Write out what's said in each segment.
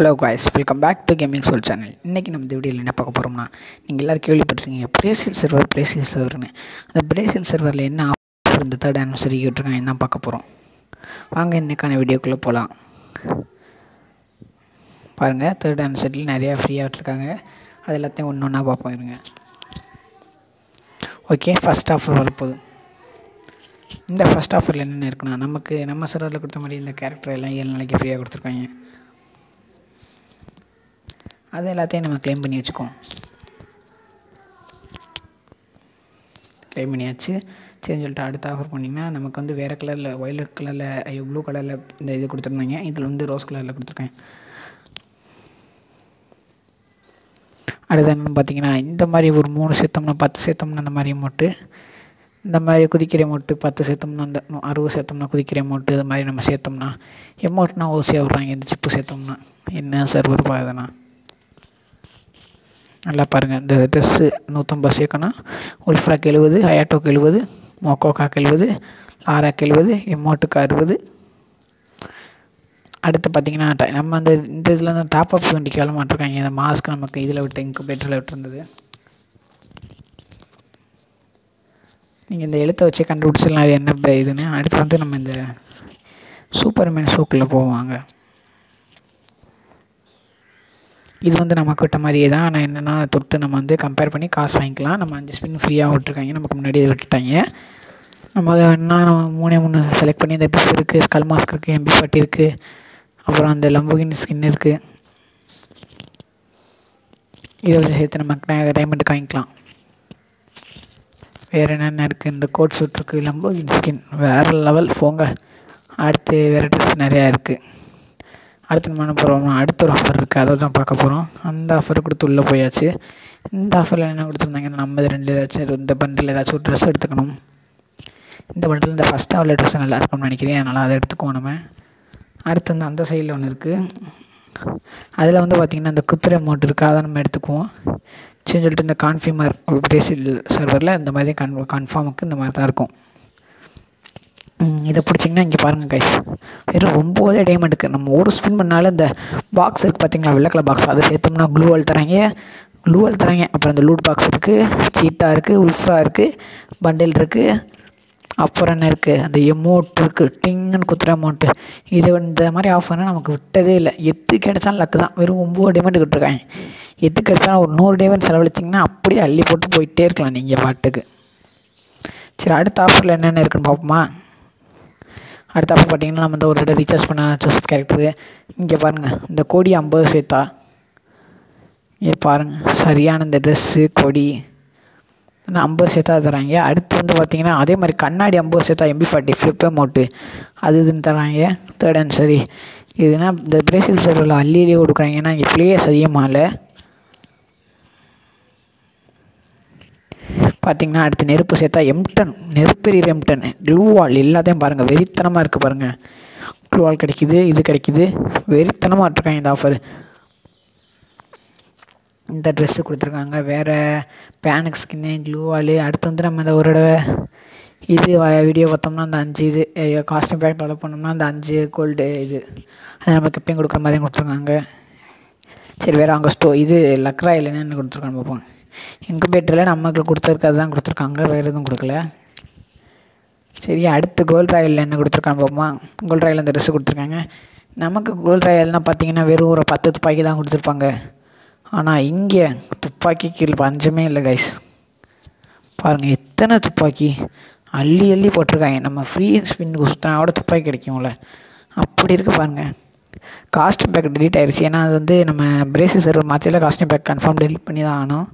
hello guys welcome back to gaming soul channel இன்றைக்கி நம்ம இந்த வீடியோவில் என்ன பார்க்க போகிறோம்னா நீங்கள் எல்லோரும் கேள்விப்பட்டிருக்கீங்க பிரேசில் சர்வர் பிரேசில் சர்வர்னு அந்த பிரேசில் சர்வரில் என்ன ஆஃபர் இந்த தேர்ட் ஆனிவர்சரி விட்டுருக்காங்க என்ன பார்க்க போகிறோம் வாங்க இன்றைக்கான வீடியோக்குள்ளே போகலாம் பாருங்கள் தேர்ட் ஆனிவர்சரியில் நிறையா ஃப்ரீயாக விட்டுருக்காங்க அது எல்லாத்தையும் ஒன்று ஒன்றா பார்ப்போம் இருங்க ஓகே ஃபஸ்ட் ஆஃபர் வரப்போகுது இந்த ஃபஸ்ட் ஆஃபரில் என்னென்ன இருக்குன்னா நமக்கு நம்ம சர்வரில் கொடுத்த மாதிரி இந்த கேரக்டர் எல்லாம் ஏழு நாளைக்கு ஃப்ரீயாக கொடுத்துருக்காங்க அது எல்லாத்தையும் நம்ம க்ளைம் பண்ணி வச்சுக்கோம் க்ளைம் பண்ணியாச்சு சரின்னு சொல்லிட்டு அடுத்த ஆஃபர் பண்ணிங்கன்னா நமக்கு வந்து வேறு கலரில் ஒயலட் கலரில் ஐயோ ப்ளூ கலரில் இந்த இது கொடுத்துருந்தாங்க இதில் வந்து ரோஸ் கலரில் கொடுத்துருக்கேன் அடுத்து என்னென்னு பார்த்தீங்கன்னா இந்த மாதிரி ஒரு மூணு சேர்த்தோம்னா பத்து சேர்த்தோம்னா இந்த மாதிரி மோட்டு இந்த மாதிரி குதிக்கிற மோட்டு பத்து சேர்த்தோம்னா அந்த அறுபது சேர்த்தோம்னா குதிக்கிற மோட்டு இது மாதிரி நம்ம சேர்த்தோம்னா எமௌண்ட்னா ஓசியாக விட்றாங்க இந்த சிப்பு சேர்த்தோம்னா என்ன சர்வர் பாதுனா நல்லா பாருங்கள் இந்த ட்ரெஸ்ஸு நூற்றம்பது சேர்க்கணும் உல்ஃப்ராக்கு எழுபது ஹயாட்டோக்கு எழுபது மோக்கோக்காக்கு எழுபது லாராக்கு எழுபது எமௌண்ட்டுக்கு அறுபது அடுத்து பார்த்திங்கன்னா நம்ம அந்த இந்த இதில் வந்து டாப் அப்ஸ் வண்டி கிளம்ப மாட்டிருக்காங்க இந்த மாஸ்க் நமக்கு இதில் விட்டு இன்குபேட்டரில் விட்டுருந்தது நீங்கள் இந்த எழுத்தை வச்சு கண்டுபிடிச்சிடலாம் அது என்ன இதுன்னு அடுத்து வந்து நம்ம இந்த சூப்பர்மேன் ஷோக்குள்ளே போவாங்க இது வந்து நமக்கு விட்ட மாதிரியே தான் ஆனால் என்னென்னா தொட்டு நம்ம வந்து கம்பேர் பண்ணி காசு வாங்கிக்கலாம் நம்ம அஞ்சு ஸ்பின் ஃப்ரீயாக விட்ருக்காங்க நமக்கு முன்னாடியே விட்டுட்டாங்க நம்ம என்ன நம்ம மூணே மூணு செலக்ட் பண்ணி இந்த ட்ரெஸ் இருக்குது ஸ்கல் மாஸ்க் இருக்குது எம்பி பாட்டி இருக்குது அப்புறம் அந்த லம்போகின் ஸ்கின் இருக்குது இதை வச்சு சேர்த்து நம்ம டைமண்டுக்கு வாங்கிக்கலாம் வேறு என்னென்ன இருக்குது இந்த கோட் சூட் இருக்குது லம்போகின் ஸ்கின் வேறு லெவல் போங்க அடுத்து வேறு ட்ரெஸ் நிறையா இருக்குது அடுத்து நம்ம என்ன போகிறோம் அடுத்த ஒரு ஆஃபர் இருக்குது அதை தான் பார்க்க போகிறோம் அந்த ஆஃபர் கொடுத்து உள்ளே போயாச்சு இந்த ஆஃபரில் என்ன கொடுத்துருந்தாங்க நம்ம ரெண்டு ஏதாச்சும் இந்த பண்டில் ஏதாச்சும் ஒரு ட்ரெஸ் எடுத்துக்கணும் இந்த பண்டில் இந்த ஃபஸ்ட் ஆவில் ட்ரெஸ் நல்லா இருக்கும்னு நினைக்கிறேன் அதனால் அதை எடுத்துக்குவோம் நம்ம அடுத்து வந்து அந்த சைடில் ஒன்று இருக்குது அதில் வந்து பார்த்திங்கன்னா இந்த குத்துரை மோட் இருக்குது அதை நம்ம எடுத்துக்குவோம் சரின்னு சொல்லிட்டு இந்த கான்ஃபியூமர் பிரேசில் சர்வரில் இந்த மாதிரி கன் கன்ஃபார்முக்கு இந்த மாதிரி தான் இருக்கும் இதை பிடிச்சிங்கன்னா இங்கே பாருங்கள் கைஸ் வெறும் ஒம்பது டைமண்டுக்கு நம்ம ஒரு ஸ்பின் பண்ணாலும் இந்த பாக்ஸ் இருக்குது பார்த்தீங்களா வெள்ளை கலர் பாக்ஸ் அதை சேர்த்தோம்னா க்ளூவல் தராங்க க்ளூவல் தராங்க அப்புறம் இந்த லூட் பாக்ஸ் இருக்குது சீட்டா இருக்குது உல்ஃப்ரா இருக்குது பண்டில் இருக்குது அப்புறம் என்ன இருக்குது அந்த எமௌண்ட் இருக்குது டிங்குன்னு குத்துற அமௌண்ட்டு இது இந்த மாதிரி ஆஃபர்னால் நமக்கு விட்டதே இல்லை எது கிடைச்சாலும் லக்கு தான் வெறும் ஒம்பது டைமண்ட் விட்டுருக்காங்க எது கிடைச்சாலும் ஒரு நூறு டைமண்ட் செலவழிச்சிங்கன்னா அப்படியே அள்ளி போட்டு போயிட்டே இருக்கலாம் நீங்கள் பாட்டுக்கு சரி அடுத்த ஆஃபரில் என்னென்ன இருக்குன்னு பார்ப்போமா அடுத்த ஆஃபர் பார்த்தீங்கன்னா நம்ம இந்த ஒரு இடம் ரீசார்ஜ் பண்ண ஜோசப் கேரக்டரு இங்கே பாருங்கள் இந்த கொடி ஐம்பது சேர்த்தா இங்கே பாருங்கள் சரியான இந்த ட்ரெஸ்ஸு கொடி ஐம்பது சேர்த்தா தராங்க அடுத்து வந்து பார்த்திங்கன்னா அதே மாதிரி கண்ணாடி ஐம்பது சேர்த்தா எம்பி ஃபார்ட்டி ஃப்ளிப்பே மோட்டு அது இதுன்னு தராங்க தேர்ட் அண்ட் சரி இதுனா இந்த பிரேசில் சர்வரில் அள்ளியிலே கொடுக்குறாங்க ஏன்னா இங்கே பிளேயர்ஸ் அதிகமாக இல்லை பார்த்திங்கன்னா அடுத்து நெருப்பு சேர்த்தா எம்டன் நெருப்பெரிய எம்டன் க்ளூ வால் எல்லாத்தையும் பாருங்கள் வெறித்தனமாக இருக்குது பாருங்கள் க்ளூ வால் கிடைக்கிது இது கிடைக்கிது வெறித்தனமாக இருக்காங்க இந்த ஆஃபர் இந்த ட்ரெஸ்ஸு கொடுத்துருக்காங்க வேறு பேனுக்கு ஸ்கின்னு க்ளூ வால் அடுத்து வந்து நம்ம இந்த ஒரு தடவை இது வீடியோ பார்த்தோம்னா அந்த அஞ்சு இது காஸ்டியூம் பேக் டெவலப் பண்ணோம்னா அந்த அஞ்சு கோல்டு இது அது நமக்கு எப்பயும் கொடுக்குற மாதிரி கொடுத்துருக்காங்க சரி வேறு அங்கே ஸ்டோ இது லக்ரா இல்லைன்னு கொடுத்துருக்காங்க பார்ப்போம் இன்குபேட்டரில் நமக்கு கொடுத்துருக்கிறது தான் கொடுத்துருக்காங்க வேறு எதுவும் கொடுக்கல சரி அடுத்து கோல்ட் ராயலில் என்ன கொடுத்துருக்காங்க பார்ப்போமா கோல்ட் ராயல் அந்த ட்ரெஸ்ஸு கொடுத்துருக்காங்க நமக்கு கோல்ட் ராயல்னால் பார்த்தீங்கன்னா வெறும் ஒரு பத்து துப்பாக்கி தான் கொடுத்துருப்பாங்க ஆனால் இங்கே துப்பாக்கிக்கு பஞ்சமே இல்லை கைஸ் பாருங்கள் எத்தனை துப்பாக்கி அள்ளி அள்ளி போட்டிருக்காங்க நம்ம ஃப்ரீ ஸ்பின்னுக்கு சுற்றினா கூட துப்பாக்கி கிடைக்கும்ல அப்படி இருக்குது பாருங்கள் காஸ்டியூம் பேக் டெலிட் ஆயிடுச்சு ஏன்னா அது வந்து நம்ம பிரேசி சர்வர் மாற்றியில் காஸ்டியூம் பேக் கன்ஃபார்ம் டெலிட் பண்ணி தான் ஆகணும்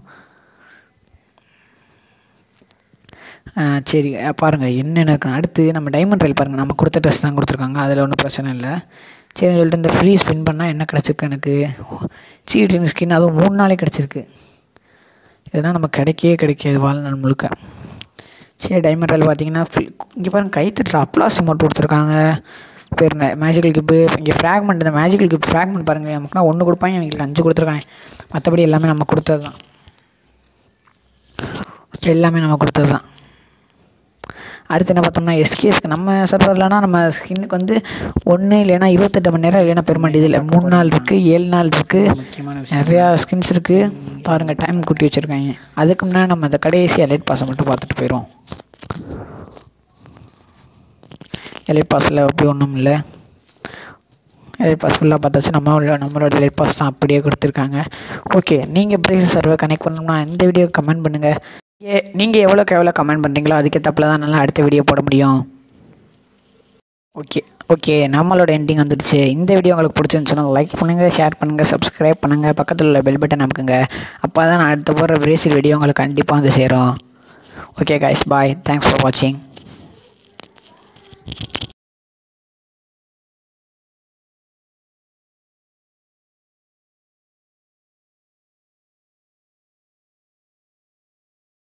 சரி பாருங்கள் என்னென்ன இருக்குன்னு அடுத்து நம்ம டைமண்ட் ரயில் பாருங்கள் நம்ம கொடுத்த ட்ரெஸ் தான் கொடுத்துருக்காங்க அதில் ஒன்றும் பிரச்சனை இல்லை சரின்னு சொல்லிட்டு இந்த ஃப்ரீ ஸ்பின் பண்ணால் என்ன கிடச்சிருக்கு எனக்கு சீட்ரிங் ஸ்கின் அதுவும் மூணு நாளே கிடச்சிருக்கு இதெல்லாம் நம்ம கிடைக்கவே கிடைக்காது வாழ்நாள் முழுக்க சரி டைமண்ட் ரயில் பார்த்தீங்கன்னா ஃப்ரீ இங்கே பாருங்கள் கை தட்டுற அப்ளாஸ் அமௌண்ட் கொடுத்துருக்காங்க பேர் மேஜிக்கல் கிப்பு இங்கே ஃப்ராக்மெண்ட் இந்த மேஜிக்கல் கிப் ஃப்ராக்மெண்ட் பாருங்கள் நமக்குனா ஒன்று கொடுப்பாங்க எங்களுக்கு அஞ்சு கொடுத்துருக்காங்க மற்றபடி எல்லாமே நம்ம கொடுத்தது தான் எல்லாமே நம்ம கொடுத்தது தான் அடுத்து என்ன பார்த்தோம்னா எஸ்கேஎஸ்க்கு நம்ம சர்வர்லனா நம்ம ஸ்கின்னுக்கு வந்து ஒன்று இல்லைன்னா இருபத்தெட்டு மணி நேரம் இல்லைன்னா பெருமாண்டி இதில் மூணு நாள் இருக்குது ஏழு நாள் இருக்குது முக்கியமான நிறையா ஸ்கின்ஸ் இருக்குது பாருங்கள் டைம் கூட்டி வச்சுருக்காங்க அதுக்கு முன்னாடி நம்ம அந்த கடைசி எலைட் பாஸை மட்டும் பார்த்துட்டு போயிடும் எலைட் பாஸில் அப்படி ஒன்றும் இல்லை எலைட் பாஸ் ஃபுல்லாக பார்த்தாச்சு நம்ம உள்ள- நம்மளோட எலைட் பாஸ் தான் அப்படியே கொடுத்துருக்காங்க ஓகே நீங்கள் பிரைஸ் சர்வர் கனெக்ட் பண்ணணும்னா இந்த வீடியோ கமெண்ட் பண்ணுங்கள் ஏ நீங்கள் எவ்வளோக்கு எவ்வளோ கமெண்ட் பண்ணுறீங்களோ அதுக்கு தப்பில் தான் நல்லா அடுத்த வீடியோ போட முடியும் ஓகே ஓகே நம்மளோட எண்டிங் வந்துடுச்சு இந்த வீடியோ உங்களுக்கு பிடிச்சிருந்துச்சுன்னா லைக் பண்ணுங்கள் ஷேர் பண்ணுங்கள் சப்ஸ்கிரைப் பண்ணுங்கள் பக்கத்தில் உள்ள பெல் பட்டன் அமுக்குங்க அப்போ தான் நான் அடுத்த போகிற பிரேசில் வீடியோ உங்களுக்கு கண்டிப்பாக வந்து சேரும் okay guys bye thanks for வாட்சிங்